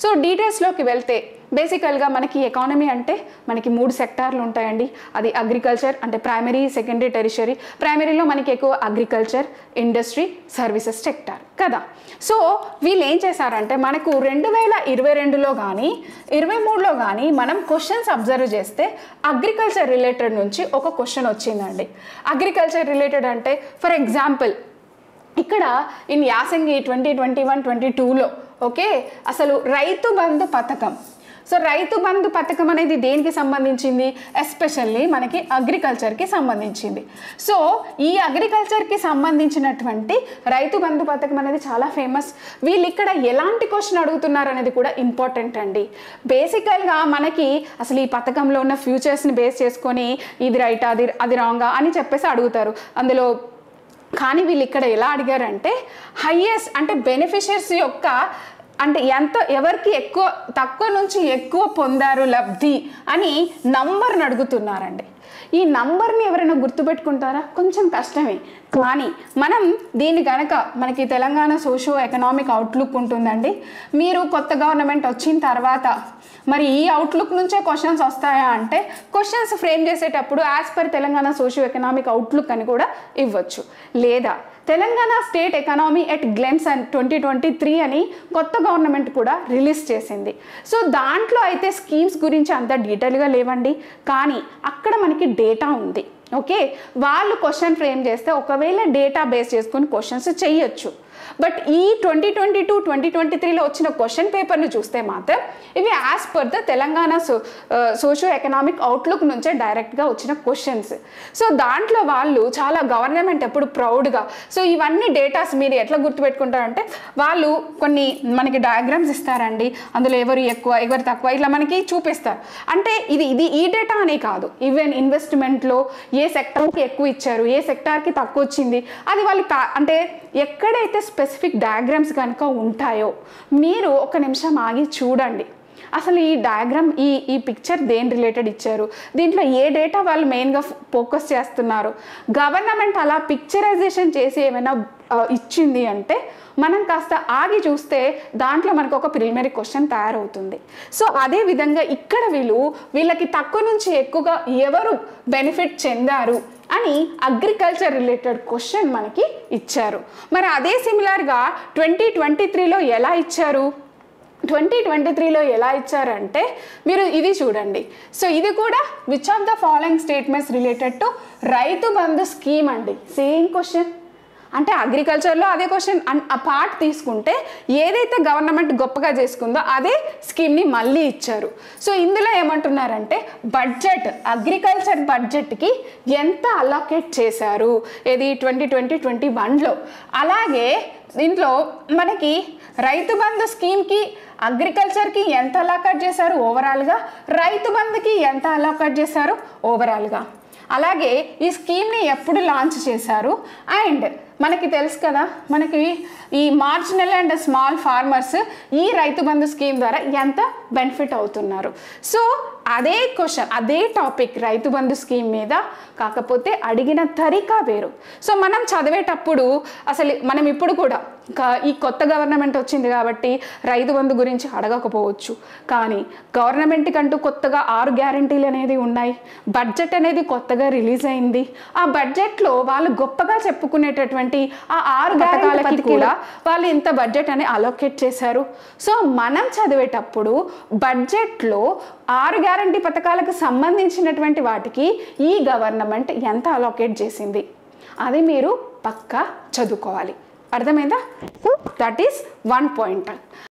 so డీటెయిల్స్లోకి వెళ్తే బేసికల్గా మనకి ఎకానమీ అంటే మనకి మూడు సెక్టార్లు ఉంటాయండి అది అగ్రికల్చర్ అంటే ప్రైమరీ సెకండరీ టెరిషరీ ప్రైమరీలో మనకి ఎక్కువ అగ్రికల్చర్ ఇండస్ట్రీ సర్వీసెస్ సెక్టార్ కదా సో వీళ్ళు ఏం చేశారంటే మనకు రెండు వేల ఇరవై రెండులో కానీ ఇరవై మూడులో కానీ మనం క్వశ్చన్స్ అబ్జర్వ్ చేస్తే అగ్రికల్చర్ రిలేటెడ్ నుంచి ఒక క్వశ్చన్ వచ్చిందండి అగ్రికల్చర్ రిలేటెడ్ అంటే ఫర్ ఎగ్జాంపుల్ ఇక్కడ ఇన్ యాసంగి ట్వంటీ ట్వంటీ వన్ ట్వంటీ టూలో ఓకే అసలు రైతు బంధు పథకం సో రైతు బంధు పథకం అనేది దేనికి సంబంధించింది ఎస్పెషల్లీ మనకి అగ్రికల్చర్కి సంబంధించింది సో ఈ అగ్రికల్చర్కి సంబంధించినటువంటి రైతు బంధు పథకం అనేది చాలా ఫేమస్ వీళ్ళు ఇక్కడ ఎలాంటి క్వశ్చన్ అడుగుతున్నారు అనేది కూడా ఇంపార్టెంట్ అండి బేసికల్గా మనకి అసలు ఈ పథకంలో ఉన్న ఫ్యూచర్స్ని బేస్ చేసుకొని ఇది రైట్ అది అది రాంగా అని చెప్పేసి అడుగుతారు అందులో కానీ వీళ్ళు ఇక్కడ ఎలా అడిగారంటే హయ్యెస్ట్ అంటే బెనిఫిషియర్స్ యొక్క అంటే ఎంత ఎవరికి ఎక్కువ తక్కువ నుంచి ఎక్కువ పొందారు లబ్ధి అని నంబర్ని అడుగుతున్నారండి ఈ నంబర్ని ఎవరైనా గుర్తుపెట్టుకుంటారా కొంచెం కష్టమే కానీ మనం దీన్ని కనుక మనకి తెలంగాణ సోషో ఎకనామిక్ అవుట్లుక్ ఉంటుందండి మీరు కొత్త గవర్నమెంట్ వచ్చిన తర్వాత మరి ఈ అవుట్లుక్ నుంచే క్వశ్చన్స్ వస్తాయా అంటే క్వశ్చన్స్ ఫ్రేమ్ చేసేటప్పుడు as per Telangana socio economic outlook అని కూడా ఇవ్వచ్చు లేదా Telangana state economy at glance and twenty twenty three అని కొత్త గవర్నమెంట్ కూడా రిలీజ్ చేసింది సో దాంట్లో అయితే స్కీమ్స్ గురించి అంత డీటెయిల్గా లేవండి కానీ అక్కడ మనకి డేటా ఉంది ఓకే వాళ్ళు క్వశ్చన్ ఫ్రేమ్ చేస్తే ఒకవేళ డేటా బేస్ చేసుకొని క్వశ్చన్స్ చేయొచ్చు బట్ ఈ twenty twenty two twenty twenty త్రీలో వచ్చిన క్వశ్చన్ పేపర్ని చూస్తే మాత్రం ఇవి as per the Telangana so socio economic outlook నుంచే డైరెక్ట్గా వచ్చిన క్వశ్చన్స్ సో దాంట్లో వాళ్ళు చాలా గవర్నమెంట్ ఎప్పుడు ప్రౌడ్గా సో ఇవన్నీ డేటాస్ మీరు ఎట్లా గుర్తుపెట్టుకుంటారంటే వాళ్ళు కొన్ని మనకి డయాగ్రామ్స్ ఇస్తారండి అందులో ఎవరు ఎక్కువ ఎవరు తక్కువ ఇట్లా మనకి చూపిస్తారు అంటే ఇది ఇది ఈ డేటా అనే కాదు ఈవెన్ ఇన్వెస్ట్మెంట్లో ఏ సెక్టార్కి ఎక్కువ ఇచ్చారు ఏ సెక్టార్కి తక్కువ వచ్చింది అది వాళ్ళు కా- అంటే ఎక్కడైతే స్పెసిఫిక్ డయాగ్రామ్స్ కనుక ఉంటాయో మీరు ఒక నిమిషం ఆగి చూడండి అసలు ఈ డయాగ్రామ్ ఈ ఈ పిక్చర్ దేని రిలేటెడ్ ఇచ్చారు దీంట్లో ఏ డేటా వాళ్ళు మెయిన్గా ఫోకస్ చేస్తున్నారు గవర్నమెంట్ అలా పిక్చరైజేషన్ చేసి ఏమైనా ఆ, ఇచ్చింది అంటే మనం కాస్త ఆగి చూస్తే దాంట్లో మనకు ఒక ప్రిలిమినరీ క్వశ్చన్ తయారవుతుంది సో అదే విధంగా ఇక్కడ వీళ్ళు వీళ్ళకి తక్కువ నుంచి ఎక్కువగా ఎవరు బెనిఫిట్ చెందారు అని అగ్రికల్చర్ రిలేటెడ్ క్వశ్చన్ మనకి ఇచ్చారు మరి అదే సిమిలర్గా ట్వంటీ ట్వంటీ త్రీలో ఎలా ఇచ్చారు ట్వంటీ ట్వంటీ త్రీలో ఎలా ఇచ్చారంటే మీరు ఇది చూడండి సో ఇది కూడా which of the following statements related to Rythu Bandhu scheme అండి సేమ్ క్వశ్చన్ అంటే అగ్రికల్చర్లో అదే క్వశ్చన్ ఆ పార్ట్ తీసుకుంటే ఏదైతే గవర్నమెంట్ గొప్పగా చేసుకుందో అదే స్కీమ్ని మళ్ళీ ఇచ్చారు సో ఇందులో ఏమంటున్నారంటే బడ్జెట్ అగ్రికల్చర్ బడ్జెట్కి ఎంత అలోకేట్ చేశారు ఏది ట్వంటీ ట్వంటీ ట్వంటీ వన్లో అలాగే దీంట్లో మనకి రైతు బంధు స్కీమ్కి అగ్రికల్చర్కి ఎంత అలాకట్ చేశారు ఓవరాల్గా రైతు బంధుకి ఎంత అలాకట్ చేశారు ఓవరాల్గా అలాగే ఈ స్కీమ్ని ఎప్పుడు లాంచ్ చేశారు అండ్ మనకి తెలుసు కదా మనకి ఈ మార్జినల్ అండ్ స్మాల్ ఫార్మర్స్ ఈ రైతు బంధు స్కీమ్ ద్వారా ఎంత బెనిఫిట్ అవుతున్నారు సో అదే క్వశ్చన్ అదే టాపిక్ రైతు బంధు స్కీమ్ మీద కాకపోతే అడిగిన తరికా వేరు సో మనం చదివేటప్పుడు అసలు మనం ఇప్పుడు కూడా క- ఈ కొత్త గవర్నమెంట్ వచ్చింది కాబట్టి రైతు బంధు గురించి అడగకపోవచ్చు కానీ గవర్నమెంట్ కంటూ కొత్తగా ఆరు గ్యారంటీలు అనేది ఉన్నాయి బడ్జెట్ అనేది కొత్తగా రిలీజ్ అయింది ఆ బడ్జెట్లో వాళ్ళు గొప్పగా చెప్పుకునేటటువంటి ఆ ఆరు పథకాలకి కూడా వాళ్ళు ఇంత బడ్జెట్ అని అలోకేట్ చేశారు సో మనం చదివేటప్పుడు బడ్జెట్లో ఆరు గ్యారంటీ పథకాలకు సంబంధించినటువంటి వాటికి ఈ గవర్నమెంట్ ఎంత అలోకేట్ చేసింది అది మీరు పక్కా చదువుకోవాలి అర్థమైందా దట్ ఈస్ వన్ పాయింట్